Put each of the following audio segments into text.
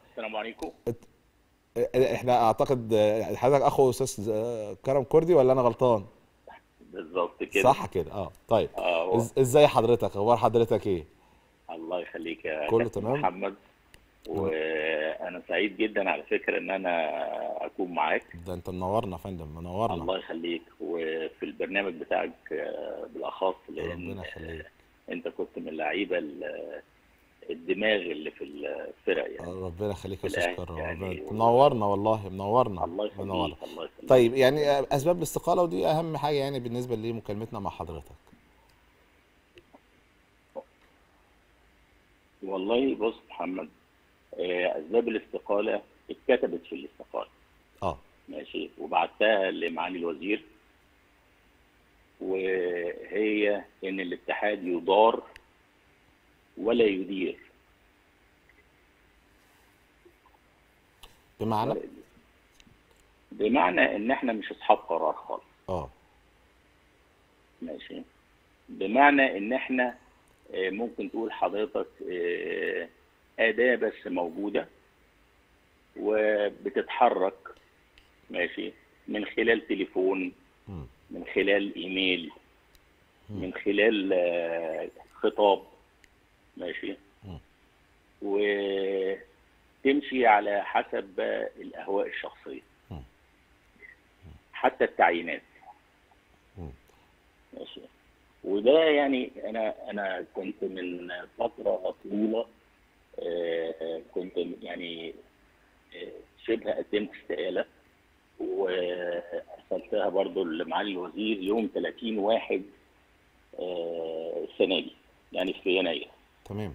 السلام عليكم احنا اعتقد حضرتك اخو استاذ كرم كردي ولا انا غلطان بالظبط كده صح كده اه طيب اه هو- إز- ازاي حضرتك اخبار حضرتك ايه الله يخليك يا كله كابتن تمام؟ محمد وانا سعيد جدا على فكره ان انا اكون معاك ده انت منورنا يا فندم منورنا الله يخليك وفي البرنامج بتاعك آه، بالاخص لان ربنا يخليك انت كنت من اللعيبه ال- الدماغ اللي في الفرق يعني ربنا يخليك يا في استاذ الأهلي كرم يعني ربنا و- منورنا والله منورنا الله منورنا يخليك الله يخليك طيب يعني اسباب الاستقاله ودي اهم حاجه يعني بالنسبه لمكالمتنا مع حضرتك والله بص محمد آه، اسباب الاستقاله اتكتبت في الاستقاله اه ماشي وبعتها لمعالي الوزير وهي ان الاتحاد يدار ولا يدير بمعنى ولا يدير. بمعنى ان احنا مش اصحاب قرار خالص اه ماشي بمعنى ان احنا آه، ممكن تقول حضرتك آه، اداه بس موجوده وبتتحرك ماشي من خلال تليفون مم. من خلال ايميل مم. من خلال آه، خطاب ماشي مم. وتمشي على حسب الاهواء الشخصيه مم. حتى التعيينات مم. ماشي وده يعني انا انا كنت من فتره طويله آه، كنت يعني آه، شبه قدمت استقاله وارسلتها برضو لمعالي الوزير يوم 30 واحد آه، السنه دي يعني في يناير تمام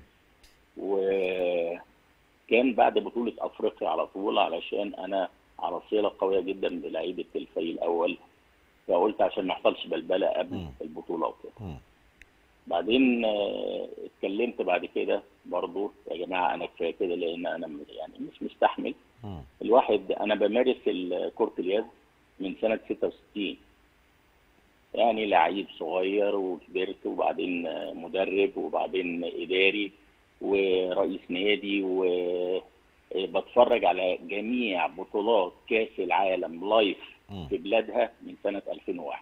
وكان بعد بطولة أفريقيا على طول علشان أنا على صلة قوية جدا بلعيبة الفريق الأول فقلت عشان ما يحصلش بلبلة قبل مم. البطولة وكده مم. بعدين آه، اتكلمت بعد كده برضو يا جماعة أنا كفاية كده لأن أنا م- يعني مش مستحمل مم. الواحد أنا بمارس ال- كرة اليد من سنة 66 يعني لعيب صغير وكبرت وبعدين آه، مدرب وبعدين إداري ورئيس نادي وبتفرج على جميع بطولات كأس العالم لايف مم. في بلادها من سنة 2001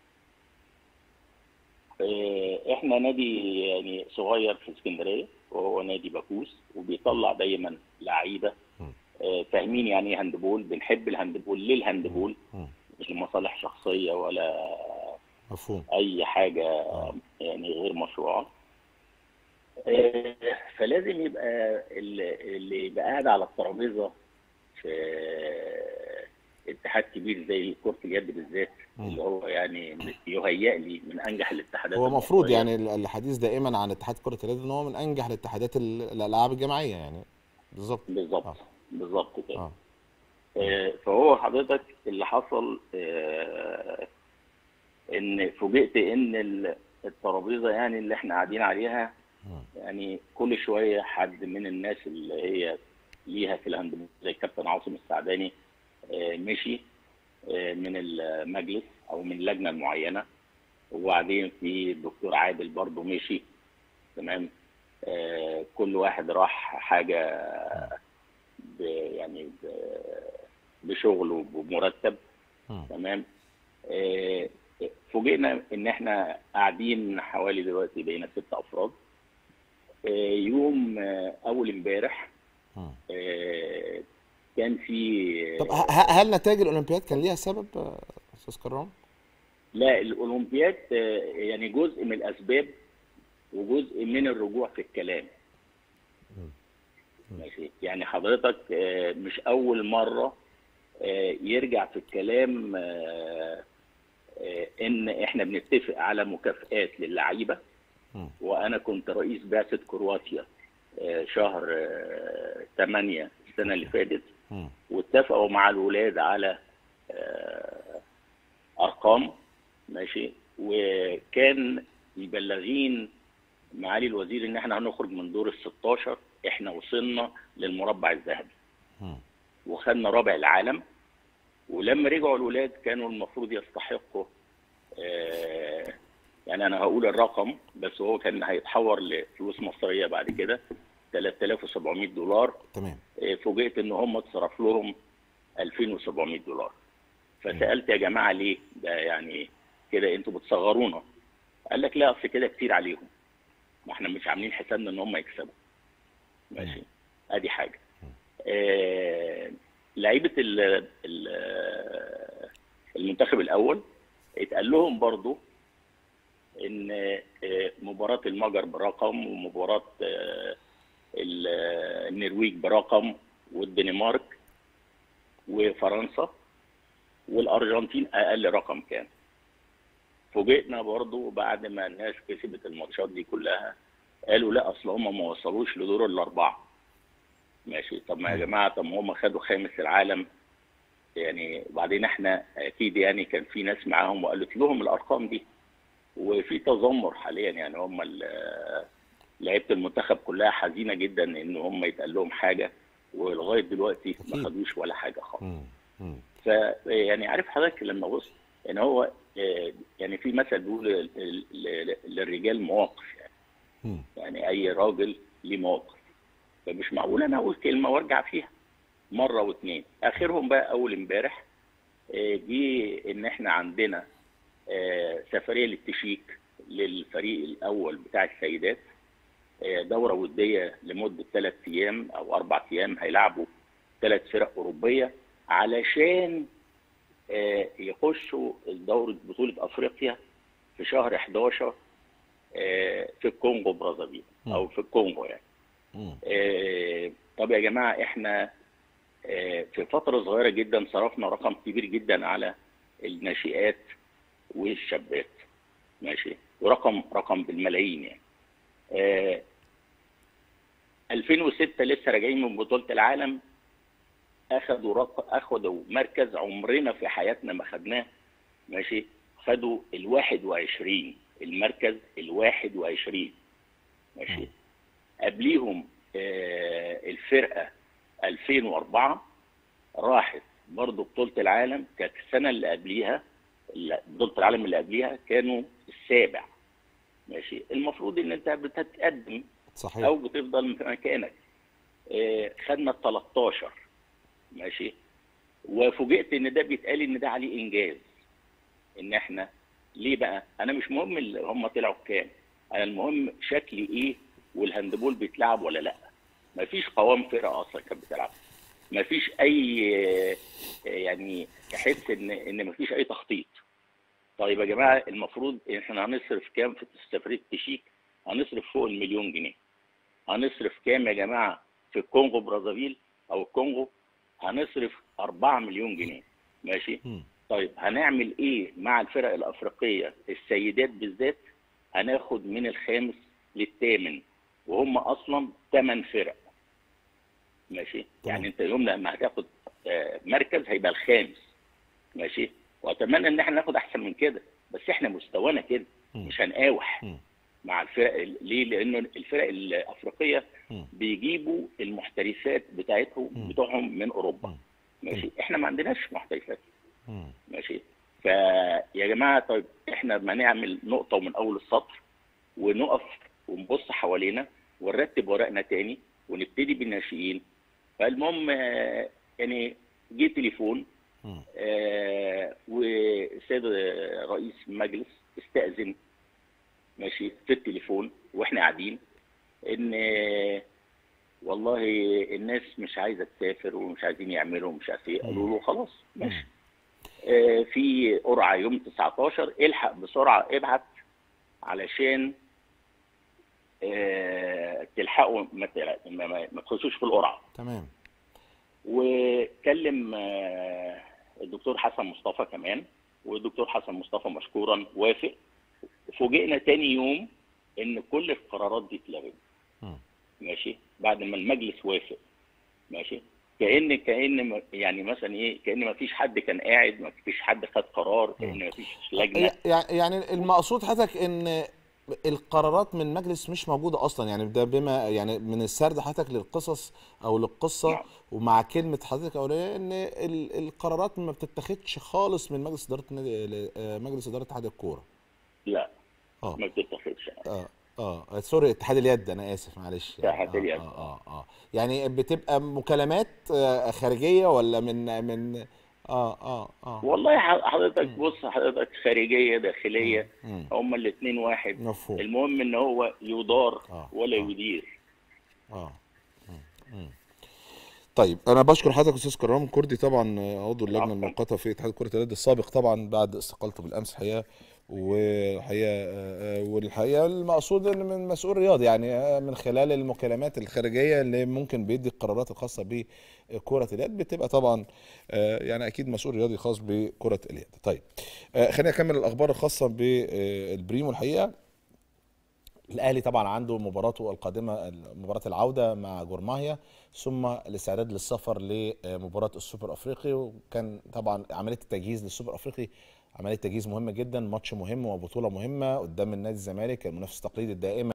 آه، احنا نادي يعني صغير في اسكندريه وهو نادي باكوس وبيطلع دايما لعيبه مم. آه، فاهمين يعني ايه هاندبول بنحب الهاندبول ليه الهاندبول مم. مش لمصالح شخصيه ولا مفهوم اي حاجه آه. يعني غير مشروعه آه، فلازم يبقى اللي اللي يبقى قاعد على الترابيزه في اتحاد كبير زي كره اليد بالذات مم. اللي هو يعني يهيأ لي من انجح الاتحادات هو المفروض المصرية. يعني ال- الحديث دائما عن اتحاد كرة اليد ان هو من انجح الاتحادات ال- الالعاب الجماعية يعني بالظبط بالظبط آه. بالظبط كده اه آه، فهو حضرتك اللي حصل آه، ان فوجئت ان ال- الترابيزه يعني اللي احنا قاعدين عليها مم. يعني كل شويه حد من الناس اللي هي ليها في الهاندبول زي كابتن عاصم السعداني آه، مشي آه، من المجلس او من لجنه معينه وبعدين في الدكتور عادل برضه مشي تمام آه، كل واحد راح حاجه ب يعني ب- بشغله وبمرتب مم. تمام آه، فوجئنا ان احنا قاعدين حوالي دلوقتي بقينا ست افراد آه، يوم آه، اول امبارح مم. آه، كان في طب ه- ه- هل نتائج الاولمبياد كان ليها سبب آه، استاذ كرام؟ لا الاولمبياد آه، يعني جزء من الاسباب وجزء من الرجوع في الكلام مم. ماشي يعني حضرتك آه، مش اول مره آه، يرجع في الكلام آه، آه، ان احنا بنتفق على مكافآت للعيبه مم. وانا كنت رئيس بعثه كرواتيا آه، شهر 8 السنه اللي فاتت مم. واتفقوا مع الولاد على آه، ارقام ماشي وكان مبلغين معالي الوزير ان احنا هنخرج من دور ال 16 احنا وصلنا للمربع الذهبي مم. وخدنا رابع العالم ولما رجعوا الولاد كانوا المفروض يستحقوا آه، يعني انا هقول الرقم بس هو كان هيتحول لفلوس مصريه بعد كده 3700 دولار تمام آه، فوجئت ان هم اتصرف لهم 2700 دولار فسالت يا جماعه ليه ده يعني كده انتوا بتصغرونا قال لك لا اصل كده كتير عليهم ما احنا مش عاملين حسابنا ان هم يكسبوا ماشي ادي حاجه آه لعيبه ال- ال- المنتخب الاول اتقال لهم برضو ان آه، مباراه المجر برقم ومباراه آه، ال- آه، النرويج برقم والدنمارك وفرنسا والارجنتين اقل رقم كان فوجئنا برضو بعد ما الناس كسبت الماتشات دي كلها قالوا لا اصل هم ما وصلوش لدور الاربعه ماشي طب ما يا جماعه طب ما هم خدوا خامس العالم يعني وبعدين احنا اكيد يعني كان في ناس معاهم وقالت لهم الارقام دي وفي تذمر حاليا يعني هم ال- لعيبه المنتخب كلها حزينه جدا ان هم يتقال لهم حاجه ولغايه دلوقتي ما أكيد. خدوش ولا حاجه خالص مم. مم. ف يعني عارف حضرتك لما بص ان هو آه، يعني في مثل بيقول ال- ال- ل- للرجال مواقف يعني مم. يعني اي راجل ليه مواقف فمش معقول انا اقول كلمه وارجع فيها مره واثنين اخرهم بقى اول امبارح آه، جه ان احنا عندنا آه، سفريه للتشيك للفريق الاول بتاع السيدات آه، دوره وديه لمده ثلاث ايام او اربع ايام هيلعبوا ثلاث فرق اوروبيه علشان آه، يخشوا دوره بطوله افريقيا في شهر 11 آه، في الكونغو برازافيل او في الكونغو يعني مم. آه، طب يا جماعه احنا آه، في فتره صغيره جدا صرفنا رقم كبير جدا على الناشئات والشابات ماشي ورقم رقم بالملايين يعني آه، 2006 لسه راجعين من بطوله العالم اخذوا رق... اخذوا مركز عمرنا في حياتنا ما خدناه ماشي خدوا ال 21 المركز ال 21 ماشي قبليهم آه، الفرقه 2004 راحت برضه بطوله العالم كانت السنه اللي قبليها لا، بطوله العالم اللي قبليها كانوا السابع ماشي المفروض ان انت بتتقدم صحيح او بتفضل في مكانك آه، خدنا ال 13 ماشي وفوجئت ان ده بيتقال ان ده عليه انجاز ان احنا ليه بقى انا مش مهم اللي هم طلعوا كام انا المهم شكلي ايه والهاندبول بيتلعب ولا لا مفيش قوام فرقه اصلا كانت بتلعب مفيش اي آه، يعني تحس ان ان مفيش اي تخطيط طيب يا جماعه المفروض احنا هنصرف كام في سفريه تشيك هنصرف فوق المليون جنيه هنصرف كام يا جماعه في الكونغو برازافيل او الكونغو هنصرف 4 مليون جنيه ماشي مم. طيب هنعمل ايه مع الفرق الافريقيه السيدات بالذات هناخد من الخامس للثامن وهم اصلا ثمان فرق ماشي تمام. يعني انت يوم لما هتاخد آه، مركز هيبقى الخامس ماشي واتمنى ان احنا ناخد احسن من كده بس احنا مستوانا كده مم. مش هنقاوح مم. مع الفرق ال- ليه؟ لانه الفرق الافريقيه مم. بيجيبوا المحترفات بتاعتهم مم. بتوعهم من اوروبا مم. ماشي احنا ما عندناش محترفات مم. ماشي فيا جماعه طيب احنا ما نعمل نقطه ومن اول السطر ونقف ونبص حوالينا ونرتب ورقنا تاني ونبتدي بالناشئين فالمهم آه، يعني جه تليفون مم. آه، والسيد رئيس المجلس استأذن ماشي في التليفون واحنا قاعدين ان آه، والله الناس مش عايزه تسافر ومش عايزين يعملوا مش عارف ايه قالوا له خلاص ماشي آه، في قرعه يوم 19 الحق بسرعه ابعت علشان آه، تلحقوا ما تل- ما- ما- ما تخشوش في القرعه تمام وكلم آه، الدكتور حسن مصطفى كمان والدكتور حسن مصطفى مشكورا وافق فوجئنا تاني يوم ان كل القرارات دي اتلغت مم. ماشي بعد ما المجلس وافق ماشي كان كان م- يعني مثلا ايه كان ما فيش حد كان قاعد ما فيش حد خد قرار كان ما فيش لجنه يع- يعني المقصود حضرتك ان القرارات من مجلس مش موجوده اصلا يعني ده بما يعني من السرد حضرتك للقصص او للقصه نعم. ومع كلمه حضرتك اوليه ان ال- القرارات ما بتتاخدش خالص من مجلس اداره نادي- آه، مجلس اداره اتحاد الكوره لا اه ما بتتخذش اه اه سوري اتحاد اليد انا اسف معلش يعني اتحاد اه اليد. اه اه اه يعني بتبقى مكالمات آه، خارجيه ولا من من اه اه اه والله ح- حضرتك بص حضرتك خارجيه داخليه مم. هما الاثنين واحد مفهوم المهم ان هو يدار آه، ولا آه. يدير اه مم. مم. طيب انا بشكر حضرتك استاذ كرام كردي طبعا آه، عضو اللجنه عفواً. المؤقته في اتحاد كره اليد السابق طبعا بعد استقالته بالامس الحقيقه والحقيقه آه، آه، والحقيقه المقصود ان من مسؤول رياضي يعني آه، من خلال المكالمات الخارجيه اللي ممكن بيدي القرارات الخاصه بكره اليد بتبقى طبعا آه، يعني اكيد مسؤول رياضي خاص بكره اليد طيب آه، خلينا نكمل الاخبار الخاصه بالبريمو الحقيقه الاهلي طبعا عنده مباراته القادمه مباراه العوده مع جورماهيا ثم الاستعداد للسفر لمباراه السوبر الافريقي وكان طبعا عمليه التجهيز للسوبر الافريقي عمليه تجهيز مهمه جدا ماتش مهم وبطوله مهمه قدام النادي الزمالك المنافس التقليدي الدائما